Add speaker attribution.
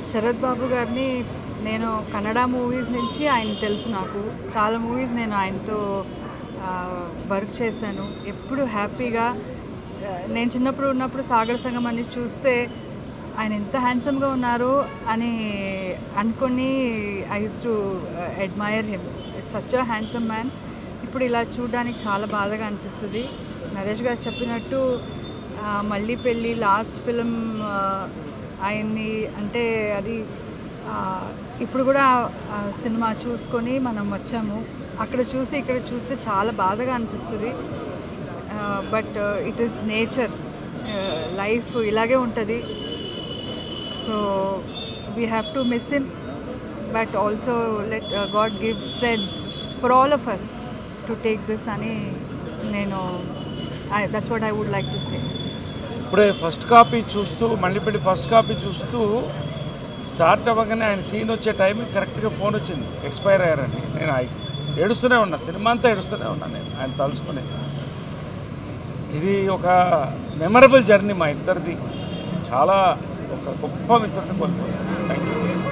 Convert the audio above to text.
Speaker 1: శరత్ బాబు గారిని నేను కన్నడ మూవీస్ నుంచి ఆయన తెలుసు నాకు చాలా మూవీస్ నేను ఆయనతో వర్క్ చేశాను ఎప్పుడు హ్యాపీగా ఆ, నేను చిన్నప్పుడు ఉన్నప్పుడు సాగర్ సంగం అని చూస్తే ఆయన ఎంత హ్యాండ్సమ్గా ఉన్నారు అని అనుకొని I use to admire him such a handsome man ఇప్పుడు ఇలా చూడడానికి చాలా బాధగా అనిపిస్తుంది నరేష్ గారు చెప్పినట్టు ఆ, మళ్ళీ పెళ్ళి లాస్ట్ ఫిలిం ఆయన్ని అంటే అది ఆ, ఇప్పుడు కూడా ఆ సినిమా చూసుకొని మనం వచ్చాము అక్కడ చూసి ఇక్కడ చూస్తే చాలా బాధగా అనిపిస్తుంది but it is nature life ఇలాగే ఉంటుంది so we have to miss him but also let God give strength for all of us to take this అని నేను that's what I would like to say
Speaker 2: ఇప్పుడే first copy చూస్తూ మళ్ళీపెట్టి first copy చూస్తూ start అవ్వగానే ఆయన scene వచ్చే టైంకి కరెక్ట్గా ఫోన్ వచ్చింది ఎక్స్పైర్ అయ్యారని నేను ఆగి- ఏడుస్తూనే ఉన్నా సినిమా అంతా ఏడుస్తూనే ఉన్నా నేను ఆయన తలుచుకుని ఇది ఒక మెమరబుల్ జర్నీ మా ఇద్దరిది చాలా ఒక గొప్ప మిత్రుడిని కోల్పోయాను థ్యాంక్ యూ